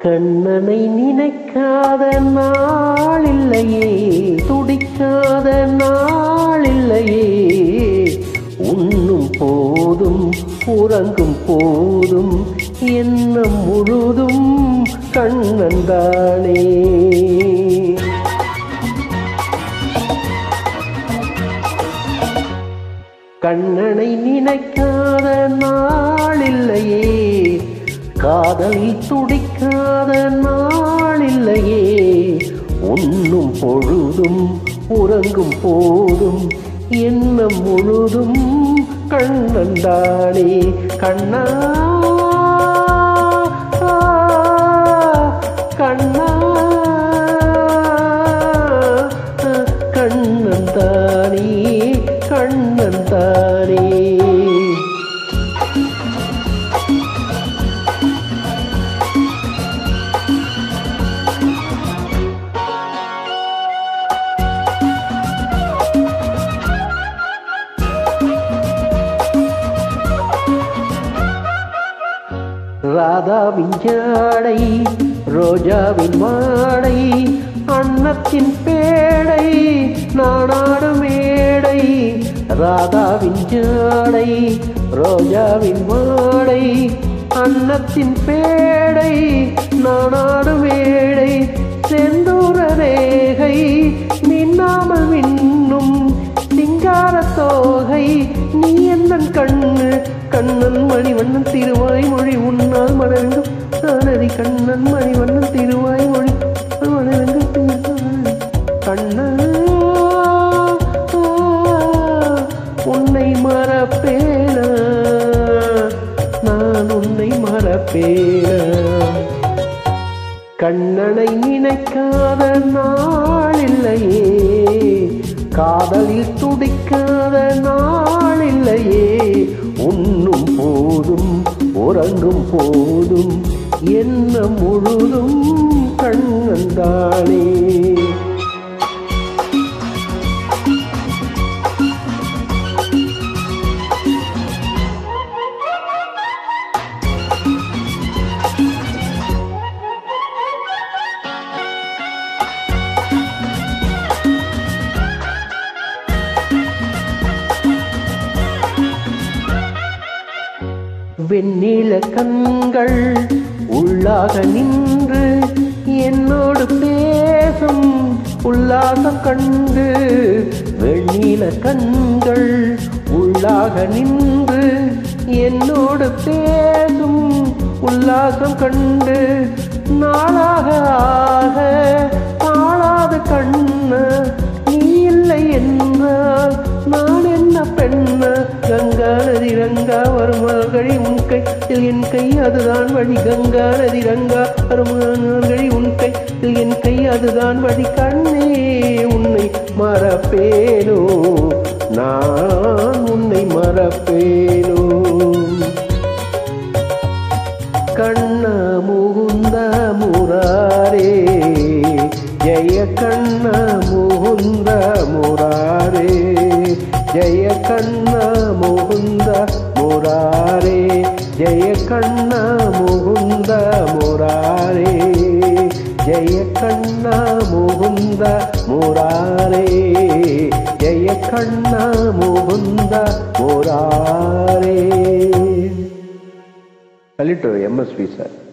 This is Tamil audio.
கண்ணனை நினைக்காத நாளில்லையே துடிக்காத நாளில்லையே உண்ணும் போதும் உறங்கும் போதும் எண்ணம் முழுதும் கண்ணன்தானே கண்ணனை நினைக்காத நாளில்லையே காதலில் துடிக்காத நாளில்லையே உண்ணும் பொழுதும் உறங்கும் போதும் எண்ணம் முழுதும் கண்ணந்தானே கண்ணா கண்ணா கண்ணந்தானே கண்ணந்தானே ராதாவின் ஜாடை ரோஜாவின் மாடை அன்னத்தின் பேடை நானாடு மேடை ராதாவின் ஜாடை ரோஜாவின் மாடை அன்னத்தின் பேடை நானாடு மேடை செந்தூர ரேகை மின்னாமல் மின்னும் சிங்கார தோகை நீ எந்தன் கண்ணு கண்ணன் மணிவண்ணன் திருவாய் மொழி உன்னால் மணவெங்கும் தானதி கண்ணன் மணிவண்ணன் திருவாய் மொழி மணவெங்கும் கண்ணா உன்னை மறப்பேனா நான் உன்னை மறப்பேனா கண்ணனை நினைக்காத நாளில்லையே காதலில் துடிக்காத நாளில்லையே உண்ணும் போதும் உறங்கும் போதும் என்ன முழுதும் கண்ணந்தானே வெண்ணில கண்கள் உள்ளாக நின்று என்னோடு பேசும் உல்லாசம் கண்டு வெண்ணில கண்கள் உள்ளாக நின்று என்னோடு பேசும் உல்லாசம் கண்டு நாளாக ஆக தாழாத கண்ண நீ இல்லை என்றால் நான் என்ன பெண்ண கங்கா நதி ரங்கா வருமாகழி உன் கையில் என் கை அதுதான் வழி கங்கா நதி ரங்கா வருமாகழி உன் கையில் என் கை அதுதான் வழி கண்ணே உன்னை மறப்பேனோ நான் உன்னை மறப்பேனோ கண்ண முகுந்த முராரே ஜெய கண்ண முகுந்த முராரே ஜெய கண்ண முகுந்த முராரே ஜெய கண்ண முகுந்த முராரே ஜெய கண்ண முகுந்த முராரே ஜெய கண்ண முகுந்த முராரே சொல்லிட்டு எம்எஸ்வி சார்